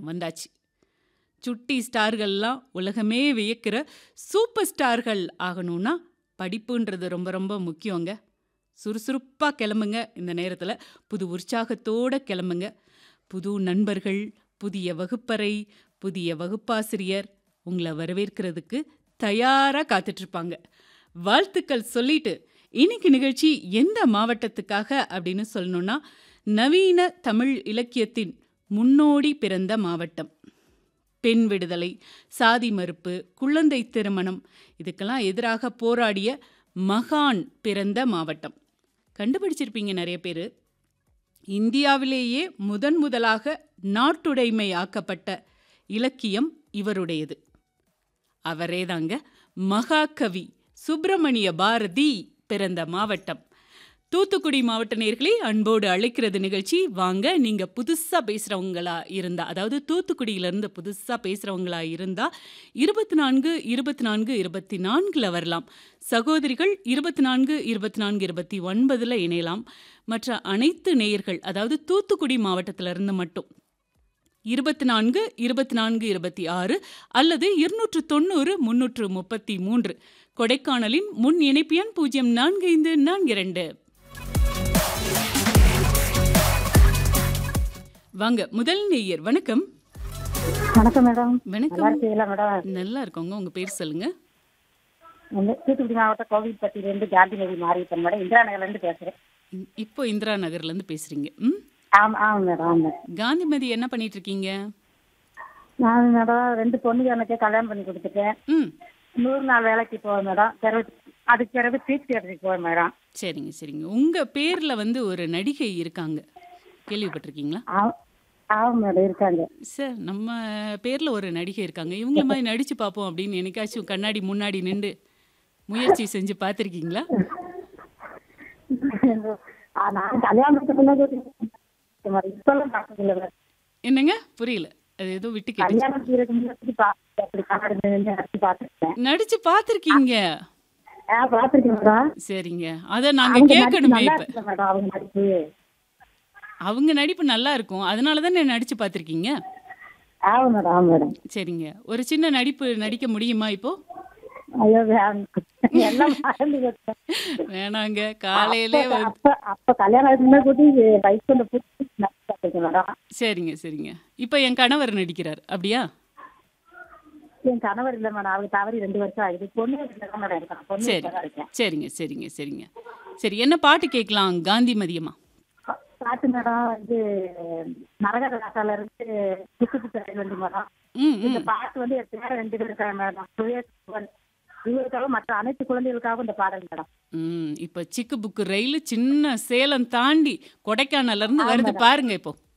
வந்தாச்சு சுட்டி ஸ்டார்கள்லாம் உலகமே வியக்கிற சூப்பர் ஸ்டார்கள் ஆகணும்னா படிப்புன்றது ரொம்ப ரொம்ப முக்கியங்க சுறுசுறுப்பாக கிளம்புங்க இந்த நேரத்தில் புது உற்சாகத்தோட கிளம்புங்க புது நண்பர்கள் புதிய வகுப்பறை புதிய வகுப்பாசிரியர் உங்களை வரவேற்கிறதுக்கு தயாராக காத்துட்ருப்பாங்க வாழ்த்துக்கள் சொல்லிட்டு இன்னைக்கு நிகழ்ச்சி எந்த மாவட்டத்துக்காக அப்படின்னு சொல்லணும்னா நவீன தமிழ் இலக்கியத்தின் முன்னோடி பிறந்த மாவட்டம் பெண் விடுதலை சாதி மறுப்பு குழந்தை திருமணம் இதுக்கெல்லாம் எதிராக போராடிய மகான் பிறந்த மாவட்டம் கண்டுபிடிச்சிருப்பீங்க நிறைய பேர் இந்தியாவிலேயே முதன் முதலாக நாட்டுடைமை ஆக்கப்பட்ட இலக்கியம் இவருடையது அவரேதாங்க மகாகவி சுப்பிரமணிய பாரதி பிறந்த மாவட்டம் தூத்துக்குடி மாவட்ட நேர்களே அன்போடு அழைக்கிறது நிகழ்ச்சி வாங்க நீங்க புதுசா பேசுறவங்களா இருந்தா அதாவது தூத்துக்குடியிலிருந்து புதுசா பேசுறவங்களா இருந்தா இருபத்தி நான்கு இருபத்தி நான்கு இருபத்தி நான்குல வரலாம் சகோதரிகள் இருபத்தி நான்கு இருபத்தி நான்கு இருபத்தி ஒன்பதுல இணையலாம் மற்ற அனைத்து நேயர்கள் அதாவது தூத்துக்குடி மாவட்டத்திலிருந்து மட்டும் இருபத்தி நான்கு இருபத்தி நான்கு இருபத்தி ஆறு அல்லது இருநூற்று தொண்ணூறு முன்னூற்று முப்பத்தி மூன்று கொடைக்கானலின் முன் இணைப்பு எண் பூஜ்ஜியம் நான்கு ஐந்து நான்கு இரண்டு வாங்க முதல் நேயர் வணக்கம் வணக்கம் மேடம் நல்லா வணக்கம் இருக்கீங்களா மேடம் நல்லா இருக்கோங்க உங்க பேர் சொல்லுங்க வந்து தூத்துக்குடி மாவட்டம் கோவில்பட்டியிலேருந்து காந்திநதி மாறிட்டேன் மேடம் இந்திரா நகர்லேருந்து பேசுகிறேன் இ- இப்போ இந்திரா நகர்ல இருந்து பேசுறீங்க ம் ஆமாம் ஆமாம் மேடம் ஆமாம் மேடம் காந்திமதி என்ன பண்ணிட்டு இருக்கீங்க நான் மேடம் ரெண்டு பொண்ணுக்கு எனக்கு கல்யாணம் பண்ணி கொடுத்துட்டேன் ம் நூறு நாள் வேலைக்கு போவேன் மேடம் பிறகு அதுக்கு பிறகு டீச் இடத்துக்கு போவேன் மேடம் சரிங்க சரிங்க உங்க பேர்ல வந்து ஒரு நடிகை இருக்காங்க கேள்விப்பட்டிருக்கீங்களா ஆ- ஆமாம் மேடம் இருக்காங்க சார் நம்ம பேர்ல ஒரு நடிகை இருக்காங்க இவங்கள மாதிரி நடிச்சு பார்ப்போம் அப்படின்னு என்னைக்காச்சும் கண்ணாடி முன்னாடி நின்று முயற்சி செஞ்சு பார்த்துருக்கீங்களா ஆ, நான் கல்யாணத்துக்கு முன்னாடி மேடம் இப்பெல்லாம் பார்த்ததில்ல மேடம் என்னங்க புரியல அது ஏதோ விட்டு கேட்டு கல்யாணம் செய்யறதுக்கு முன்னாடி பார்த்து அப்படி கண்ணாடி நின்று அடிச்சு பார்த்துருக்கேன் நடிச்சு பார்த்துருக்கீங்க ஆ பார்த்துருக்கேன் மேடம் சரிங்க அதை நாங்க அவங்க நடிப்பு கேட்கணுமே நல்லா இப்ப இருக்கு மேடம் அவங்க நடிப்பு அவங்க நடிப்பு நல்லா இருக்கும் அதனால தானே நடிச்சு பார்த்துருக்கீங்க ஆமாம் மேடம் ஆமாம் மேடம் சரிங்க ஒரு சின்ன நடிப்பு நடிக்க முடியுமா இப்போ ஐயோ வேண்டாம். எல்லாம் மறந்து போச்சு. வேணாங்க காலையிலே அப்ப- வந்து அப்ப அப்ப கல்யாணம் ஆகுதுன்னா கூட வயசுல புடிச்சு நடிச்சிருக்கேன் மேடம் சரிங்க சரிங்க இப்போ என் கணவர் நடிக்கிறார் அப்படியா என் கணவர் இல்ல மேடம் அவருக்கு தவறி ரெண்டு வருஷம் ஆகுது பொண்ணு வீட்டுல தான் மேடம் இருக்கேன் பொண்ணு சரி வீட்டுல தான் இருக்கேன் சரிங்க சரிங்க சரிங்க சரி என்ன பாட்டு கேட்கலாம் காந்தி மதியமா பா- பாட்டு மேடம் இது நரகர ராசால இருந்து புக்கு புக்கு ரயில் வண்டி மேடம் ம் இந்த ம் பாட்டு வந்து என் பேர ரெண்டு பேர் இருக்காங்க மேடம் சுயேஷ் இவருக்காகவும் மற்ற அனைத்து குழந்தைகளுக்காகவும் இந்த பாடல் மேடம் ம் இப்போ சிக்கு புக்கு ரயில் சின்ன சேலம் தாண்டி கொடைக்கானல்ல இருந்து வருது பாருங்க இப்போ